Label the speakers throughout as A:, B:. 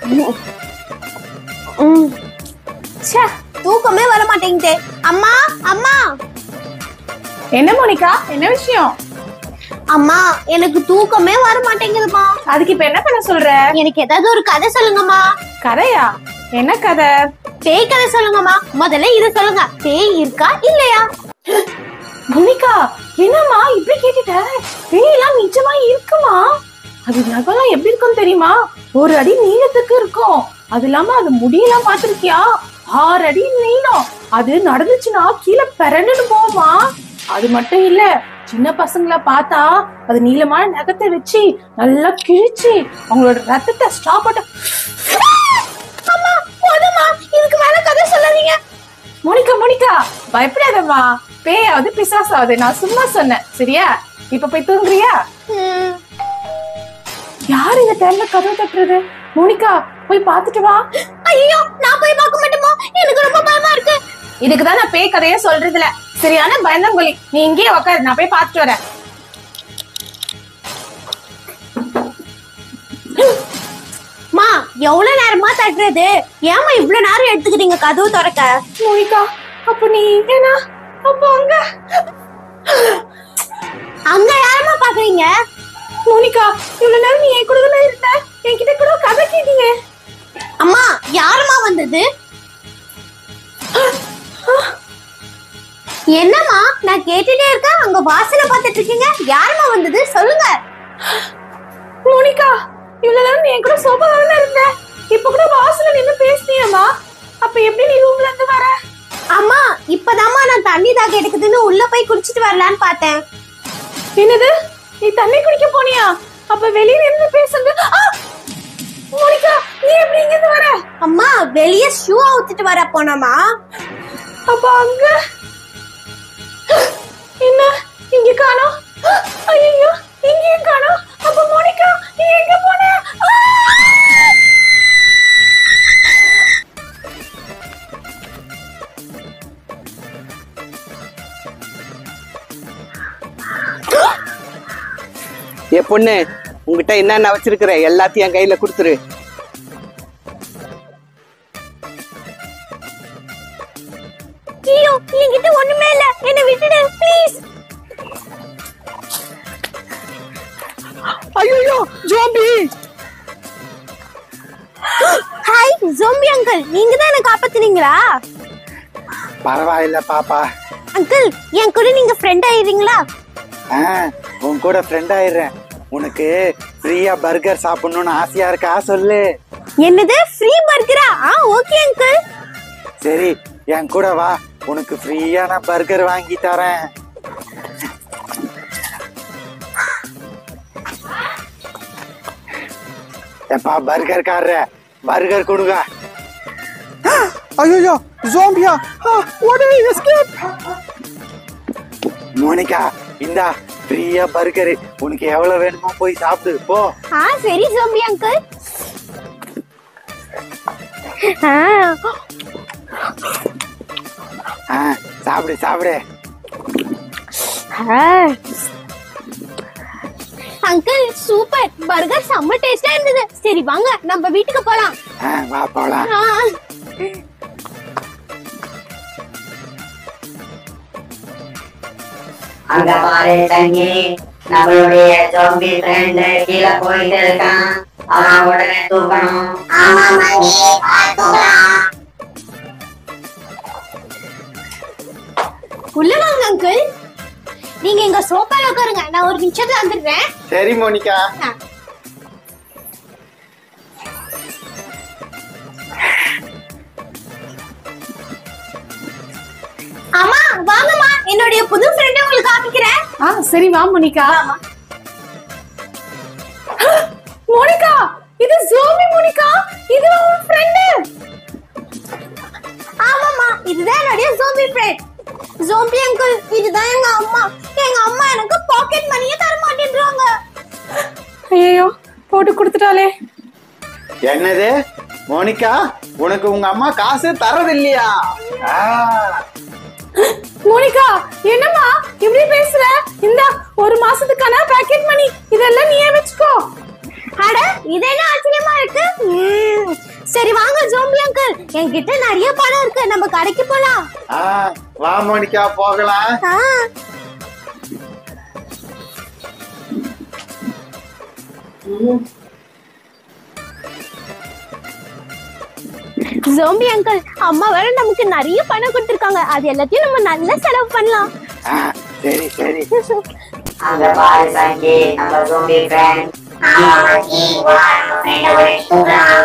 A: ம். ச்சே தூக்கமே வர மாட்டேங்குதே அம்மா அம்மா
B: என்ன மோனிகா என்ன விஷயம்
A: அம்மா எனக்கு தூக்கமே வர மாட்டேங்குதுமா
B: அதுக்கு இப்ப என்ன பண்ண சொல்ற
A: எனக்கு ஏதாவது ஒரு கதை சொல்லுங்கம்மா
B: கதையா என்ன கதை
A: பேய் கதை சொல்லுங்கம்மா முதல்ல இது சொல்லுங்க பேய் இருக்கா இல்லையா
B: மோனிகா என்னம்மா இப்படி கேட்டுட்ட பேயெல்லாம் நிஜமா இருக்குமா அது நகலாம் எப்படி இருக்கும் தெரியுமா ஒரு அடி நீளத்துக்கு இருக்கும் அது இல்லாம அது முடியெல்லாம் பார்த்திருக்கியா ஆறு அடி நீளம் அது நடந்துச்சுன்னா கீழே பிறண்டுன்னு போமா அது மட்டும் இல்ல சின்ன பசங்களை பார்த்தா அது நீளமான நகத்தை வச்சு நல்லா கிழிச்சு அவங்களோட ரத்தத்தை ஸ்டாப் பண்ண
A: அம்மா போதுமா இதுக்கு மேல கதை சொல்லாதீங்க
B: மோனிகா மோனிகா பயப்படாதம்மா பேயாவது பிசாசாவது நான் சும்மா சொன்னேன் சரியா இப்ப போய் தூங்குறியா
A: ம்,
B: யார் இந்த டைம்ல கதவு தட்டுறது மோனிகா போய் பார்த்துட்டு வா
A: ஐயோ நான் போய் பார்க்க மாட்டேமா எனக்கு ரொம்ப பயமா இருக்கு
B: இதுக்கு தான் நான் பேய் கதையே சொல்றது இல்ல சரியான பயந்தங்கொலி நீ இங்கேயே உட்காரு நான் போய் பார்த்துட்டு வரேன்
A: மா எவ்வளவு நேரமா தட்டுறது ஏமா இவ்வளவு நேரம் எடுத்துக்கிறீங்க கதவு திறக்க
B: மோனிகா அப்ப நீ இங்கனா அப்ப அங்க
A: அங்க யாரமா பாக்குறீங்க
B: மோனிகா இவ்வளவு நேரம் நீ என் கூட தானே இருந்த என்கிட்ட கூட கதை கேட்டீங்க
A: அம்மா யாரும்மா வந்தது என்னம்மா நான் கேட்டுட்டே இருக்கேன் அங்க வாசனை பார்த்துட்டு இருக்கீங்க யாரும்மா வந்தது சொல்லுங்க
B: மோனிகா இவ்வளவு நேரம் நீ என் கூட சோபா தானே இருந்த இப்ப கூட வாசல்ல நின்னு பேசினியம்மா அப்ப எப்படி நீ ரூம்ல இருந்து வர
A: அம்மா இப்பதாம்மா நான் தண்ணி தாக எடுக்குதுன்னு உள்ள போய் குடிச்சிட்டு வரலான்னு பார்த்தேன்
B: என்னது நீ தண்ணி குடிக்க போனியா அப்ப வெளியில இருந்து பேசுறது ஆ! மோனிகா நீ எப்படி இங்க இருந்து வர
A: அம்மா வெளியே ஷூ அவுத்துட்டு வர போனோமா
B: அப்ப அங்க என்ன இங்க காணோம் ஐயோ இங்கேயும் காணோம் அப்ப மோனிகா நீ எங்க போன ஆ!
C: ஏ பொண்ணு உங்ககிட்ட என்னென்ன வச்சிருக்கிற எல்லாத்தையும் என் கையில கொடுத்துரு
A: ஐயோ என்கிட்ட ஒண்ணுமே இல்ல என்ன விட்டுடு ப்ளீஸ்
C: ஐயோ ஜோம்பி
A: ஹாய் ஜோம்பி அங்கிள் நீங்க தான் என்ன காப்பாத்துனீங்களா
C: பரவாயில்ல பாப்பா
A: அங்கிள் என் கூட நீங்க ஃப்ரெண்ட் ஆயிடுறீங்களா
C: ஆ, உன் கூட ஃப்ரெண்ட் ஆயிடுறேன் உனக்கு ஃப்ரீயா பர்கர் சாப்பிடணும்னு ஆசையா இருக்கா சொல்லு
A: என்னது ஃப்ரீ பர்கரா ஆ ஓகே அங்கிள்
C: சரி என் கூட வா உனக்கு ஃப்ரீயா நான் பர்கர் வாங்கி தரேன் எப்பா பர்கர் காரர பர்கர் கொடுங்க ஐயோ ஜோம்பியா உடனே எஸ்கேப் மோனிகா இந்தா ஃப்ரீயா பர்கர் உனக்கு எவ்வளவு வேணுமோ போய் சாப்பிடு போ
A: ஆ சரி ஜோம்பி அங்கிள் ஆ
C: ஆ சாப்பிடு சாப்பிடு
A: அங்கிள் சூப்பர் பர்கர் செம்ம டேஸ்டா இருந்தது சரி வாங்க நம்ம வீட்டுக்கு போலாம்
C: ஆ வா போலாம்
A: ஆ.
D: அங்க பாரு தங்கி நம்மளுடைய ஜோம்பி ஃப்ரெண்ட் கீழே போயிட்டு இருக்கான் அவன் உடனே தூக்கணும்
A: உள்ள வாங்க அங்கிள் நீங்க எங்க சோஃபால உட்காருங்க நான் ஒரு நிமிஷத்துல வந்துடுறேன்
C: சரி மோனிகா
A: ஆ. அம்மா வாங்கம்மா என்னுடைய புது ஃப்ரெண்ட் உங்களுக்கு காமிக்கிறேன்
B: ஆ சரி வா மோனிகா மோனிகா இது ஜோம்பி மோனிகா இது உன் ஃப்ரெண்ட்
A: ஆமாம்மா இதுதான் என்னுடைய ஜோம்பி ஃப்ரெண்ட் ஜோம்பி அங்கிள் இதுதான் எங்க அம்மா எங்க அம்மா எனக்கு பாக்கெட் மணியே தர மாட்டேன்றாங்க
B: ஐயோ போட்டு கொடுத்துட்டாலே
C: என்னது மோனிகா உனக்கு உங்க அம்மா காசு தரது இல்லையா
B: மோனிகா என்னம்மா இப்படி பேசுற இந்த ஒரு மாசத்துக்கான பாக்கெட் மணி இதெல்லாம் நீயே வச்சுக்கோ
A: அட இது என்ன ஆச்சரியமா இருக்கு ம், சரி வாங்க ஜோம்பி அங்கிள் என்கிட்ட நிறைய பணம் இருக்கு நம்ம கடைக்கு போலாம்
C: ஆ வா மோனிகா போகலாம்
A: ஆ. ஜோம்பி அங்கிள் அம்மா வேற நமக்கு நிறைய பணம் கொடுத்திருக்காங்க அது எல்லாத்தையும் நம்ம நல்லா செலவு பண்ணலாம்
C: ஆ, சரி சரி
D: அங்க பாரு சங்கி நம்ம ஜோம்பி ஃப்ரெண்ட் ஆமா மங்கி வா நம்ம ஃப்ரெண்ட் ஒரு தூக்கலாம்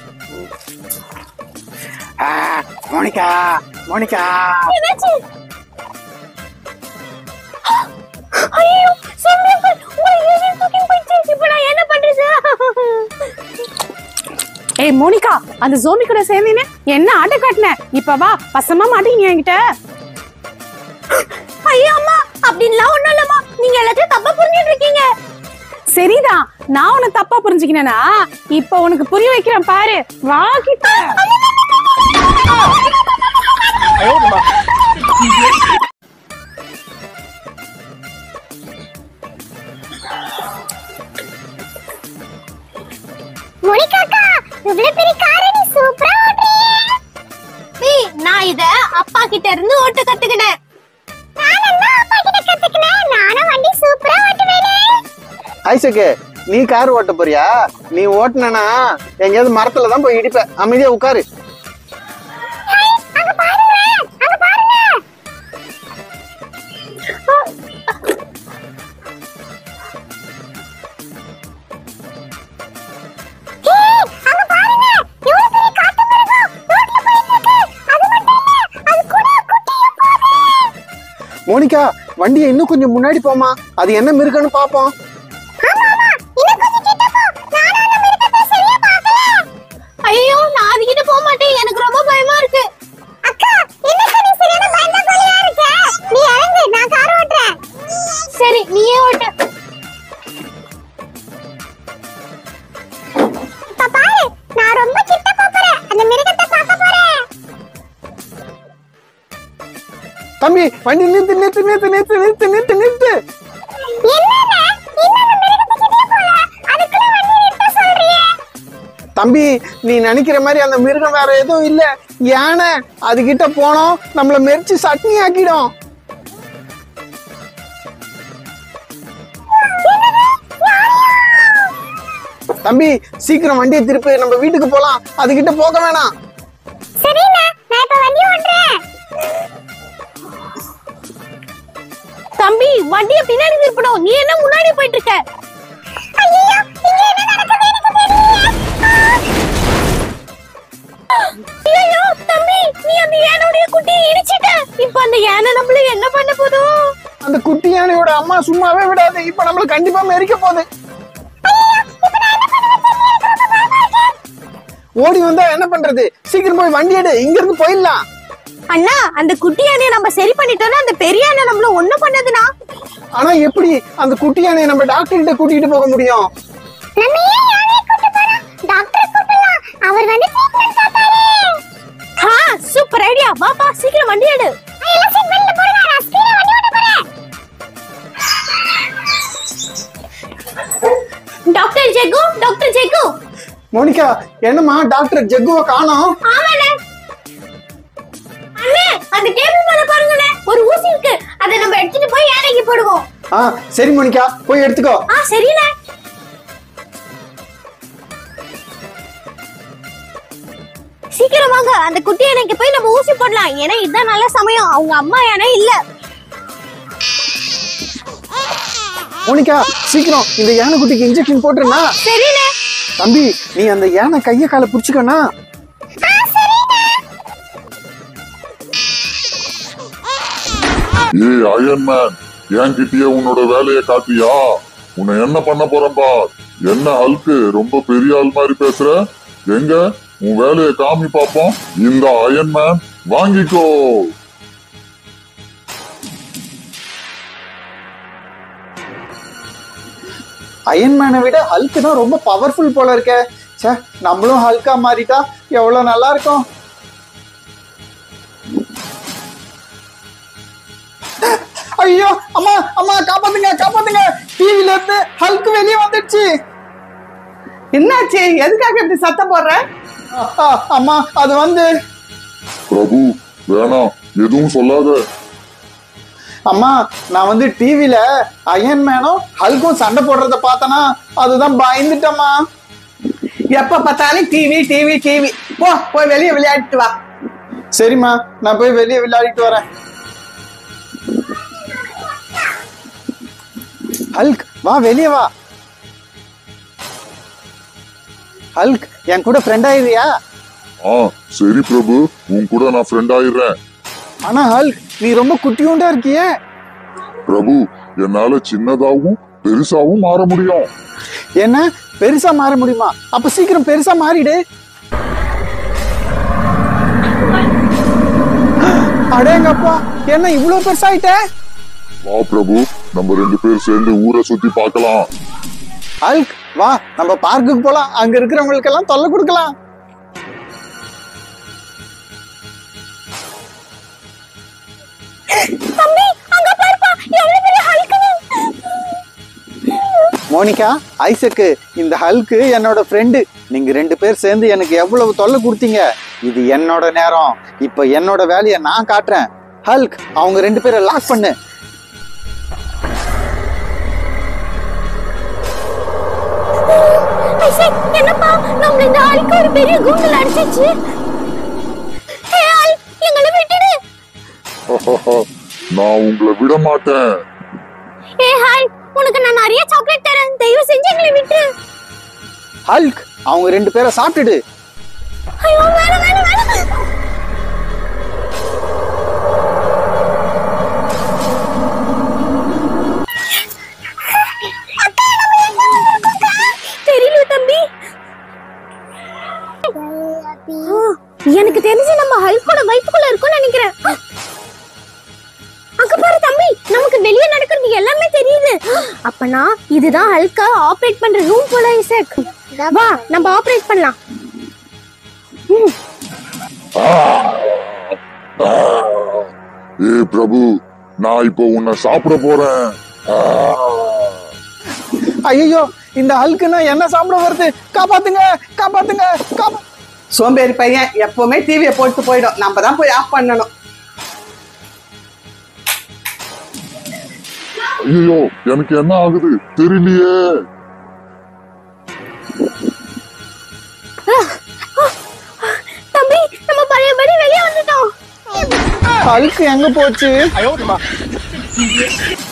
C: ஆ, மோனிகா மோனிகா
A: என்னாச்சு ஐயோ ஜோம்பி அங்கிள் உங்களை ஏலியன் தூக்கி போயிடுச்சு இப்போ நான் என்ன பண்றது
B: ஏய் மோனிகா அந்த ஜோமி கூட சேர்ந்தீன்னு என்ன ஆட்ட காட்டின இப்ப வா பசமா மாட்டீங்க என்கிட்ட
A: ஐயோ அம்மா அப்படின்லாம் ஒண்ணும் இல்லம்மா நீங்க எல்லாத்தையும் தப்பா புரிஞ்சுட்டு இருக்கீங்க
B: சரிதான் நான் உன்னை தப்பா புரிஞ்சுக்கினேனா இப்ப உனக்கு புரிய வைக்கிறேன் பாரு வா கிட்ட
A: மோனிகாக்கா இவ்வளவு பெரிய காரை நீ சூப்பரா ஓட்டுறியே நான் இத அப்பா கிட்ட இருந்து ஓட்ட கத்துக்கினேன் நானும் அப்பா கிட்ட கத்துக்கினேன் நானும் வண்டி சூப்பரா ஓட்டுவேனே
C: ஐசக்கு நீ கார் ஓட்ட போறியா நீ ஓட்டுனா எங்கேயாவது மரத்துல தான் போய் இடிப்ப அமைதியா உட்காரு
A: அங்க பாருங்க அங்க பாருங்க ஏய், அங்க பாருங்க எவ்வளவு பெரிய காட்டு மிருகம் ரோட்ல போயிட்டு இருக்கு அது மட்டும் இல்ல அது கூட குட்டியும் போகுது
C: மோனிகா வண்டியை இன்னும் கொஞ்சம் முன்னாடி போமா அது என்ன மிருகன்னு பாப்போம்
A: ஐயோ நான் அதுகிட்ட போக மாட்டேன் எனக்கு ரொம்ப பயமா இருக்கு அக்கா என்ன நீ சரியான பயந்த கோழியா இருக்க நீ இறங்கு நான் கார் ஓட்டுறேன் சரி நீயே ஓட்டு பாரு நான் ரொம்ப கிட்ட போறேன் அந்த மிருகத்தை பார்க்க போறேன்
C: தம்பி வண்டி நிறுத்து நிறுத்து நிறுத்து நிறுத்து நிறுத்து நிறுத்து நிறுத்து
A: என்னடா இன்னொரு மிருகத்தை கிட்டே போல அதுக்குள்ள வண்டி நிறுத்த சொல்றியே
C: தம்பி நீ நினைக்கிற மாதிரி அந்த மிருகம் வேற எதுவும் இல்ல யானை அதுகிட்ட போனோம் நம்மள மெரிச்சு சட்னி ஆக்கிடும் தம்பி சீக்கிரம் வண்டியை திருப்பி நம்ம வீட்டுக்கு போலாம் அதுகிட்ட போக வேணாம்
A: சரிண்ணா நான் இப்ப வண்டி ஓட்டுறேன் தம்பி வண்டிய பின்னாடி திருப்பணும் நீ என்ன முன்னாடி போயிட்டு இருக்க ஐயோ இங்க என்ன நடக்குது எனக்கு தெரியல ஐயோ தம்பி நீ அந்த யானையுடைய குட்டியை இடிச்சிட்ட இப்ப அந்த யானை நம்மள என்ன பண்ண போதோ
C: அந்த குட்டி யானையோட அம்மா சும்மாவே விடாது இப்ப நம்மள கண்டிப்பா மெரிக்க போகுது ஓடி வந்தா என்ன பண்றது சீக்கிரம் போய் வண்டி எடு இங்க இருந்து போயிடலாம்
A: அண்ணா அந்த குட்டி யானையை நம்ம சரி பண்ணிட்டோம்னா அந்த பெரிய யானை நம்மள ஒண்ணும் பண்ணதுனா
C: ஆனா எப்படி அந்த குட்டி யானையை நம்ம டாக்டர் கிட்ட கூட்டிட்டு போக முடியும்
A: நம்ம ஏன் யானையை கூட்டு போறோம் டாக்டர் கூப்பிடலாம் அவர் வந்து ட்ரீட்மெண்ட் பார்ப்பாரு ஆ சூப்பர் ஐடியா வாப்பா சீக்கிரம் வண்டி எடு எல்லாம் சீட் பெல்ட்ல போடுங்க நான் ஸ்பீடா வண்டி ஓட்ட போறேன் டாக்டர் ஜெகு டாக்டர் ஜெகு
C: மோனிகா என்னம்மா டாக்டர் ஜெக்குவை காணோம்
A: ஆமாண்ணே அண்ணே அந்த டேபிள் மேல பாருங்கண்ணே ஒரு ஊசி இருக்கு அதை நம்ம எடுத்துட்டு போய் யானைக்கு போடுவோம்
C: ஆ சரி மோனிகா போய் எடுத்துக்கோ
A: ஆ சரிண்ணே சீக்கிரம் வாங்க அந்த குட்டி யானைக்கு போய் நம்ம ஊசி போடலாம் ஏன்னா இதுதான் நல்ல சமயம் அவங்க அம்மா யானை இல்ல
C: மோனிகா சீக்கிரம் இந்த யானை குட்டிக்கு இன்ஜெக்ஷன் போட்டுருனா
A: சரிண்ணே
C: தம்பி நீ அந்த யானை கைய காலை புடிச்சுக்கனா
E: ஏய் அயன் மேன் என்கிட்டயே உன்னோட வேலையை காட்டியா உன்னை என்ன பண்ண போறேன் பார் என்ன ஹல்கு ரொம்ப பெரிய ஆள் மாதிரி பேசுற எங்க உன் வேலையை காமி பாப்போம் இந்த அயன் மேன் வாங்கிக்கோ
C: அயன்மேனை விட ஹல்க் தான் ரொம்ப பவர்ஃபுல் போல இருக்க ச்சே நம்மளும் ஹல்கா மாறிட்டா எவ்வளவு நல்லா இருக்கும் ஐயோ அம்மா அம்மா காப்பாத்துங்க காப்பாத்துங்க டிவில இருந்து ஹல்க் வெளியே வந்துடுச்சு
B: என்னாச்சு எதுக்காக இப்படி சத்தம் போடுற
C: அ- அ- அம்மா அது வந்து
E: பிரபு வேணாம் எதுவும் சொல்லாத
C: அம்மா நான் வந்து டிவில அயன் மேனும் ஹல்கும் சண்டை போடுறத பார்த்தனா அதுதான் பயந்துட்டம்மா
F: எப்ப பார்த்தாலும் டிவி டிவி டிவி போ போய் வெளியே விளையாடிட்டு வா
C: சரிம்மா நான் போய் வெளியே விளையாடிட்டு வரேன் ஹல்க் வா வெளியே வா ஹல்க் என் கூட ஃப்ரெண்ட் ஆயிடுறியா
E: ஆ சரி பிரபு உன் கூட நான் ஃப்ரெண்ட் ஆயிடுறேன்
C: ஆனா ஹல்க் நீ ரொம்ப குட்டியூண்டா இருக்கியே
E: பிரபு என்னால சின்னதாவும் பெருசாவும் மாற முடியும்
C: என்ன பெருசா மாற முடியுமா அப்ப சீக்கிரம் பெருசா மாறிடு அடேங்கப்பா என்ன இவ்வளவு பெருசாயிட்ட
E: வா பிரபு நம்ம ரெண்டு பேர் சேர்ந்து ஊரை சுத்தி பார்க்கலாம்
C: ஹல்க் வா நம்ம பார்க்குக்கு போலாம் அங்க இருக்கிறவங்களுக்கு எல்லாம் தொல்லை கொடுக்கலாம்
A: தம்பி அங்க பாருப்பா எவ்வளவு பெரிய ஹல்குன்னு
C: மோனிகா ஐசக்கு இந்த ஹல்க்கு என்னோட ஃப்ரெண்டு நீங்க ரெண்டு பேர் சேர்ந்து எனக்கு எவ்வளவு தொல்லை கொடுத்தீங்க இது என்னோட நேரம் இப்ப என்னோட வேலையை நான் காட்டுறேன் ஹல்க் அவங்க ரெண்டு பேரை லாக் பண்ணு
A: ஐசக் என்னப்பா நம்ம இந்த ஆளுக்கு ஒரு பெரிய கூண்டல் அடிச்சிச்சு ஹே ஆள் எங்களை விட்டுடு
E: நான் உங்களை விட மாட்டேன்
A: ஏ ஹாய் உனக்கு நான் நிறைய சாக்லேட் தரேன் தயவு செஞ்சு எங்களை விட்டுரு
C: ஹல்க் அவங்க ரெண்டு பேரை சாப்பிட்டுடு
A: ஐயோ வேணாம் வேணாம் வேணாம் தெரியல தம்பி ஆ, எனக்கு தெரிஞ்சு நம்ம ஹல்கோட வயிற்றுக்குள்ள இருக்கும்னு நினைக்கிறேன் அங்க பாரு தம்பி நமக்கு வெளியே நடக்கிறது எல்லாமே தெரியுது அப்பனா இதுதான் ஹல்கா ஆபரேட் பண்ற ரூம் போல இசக் வா நம்ம ஆபரேட் பண்ணலாம்
E: ஏ பிரபு நான் இப்போ உன்னை சாப்பிட போறேன்
C: ஐயோ இந்த ஹல்க்குன்னா என்ன சாப்பிட வருது காப்பாத்துங்க காப்பாத்துங்க காப்பா
F: சோம்பேறி பையன் எப்பவுமே டிவியை போட்டு போயிடும் நம்ம தான் போய் ஆஃப் பண்ணணும்
E: ஐயோ எனக்கு என்ன ஆகுது தெரியலையே
A: தம்பி நம்ம பழையபடி வெளியே வந்துட்டோம்
C: ஹல்க் எங்க போச்சு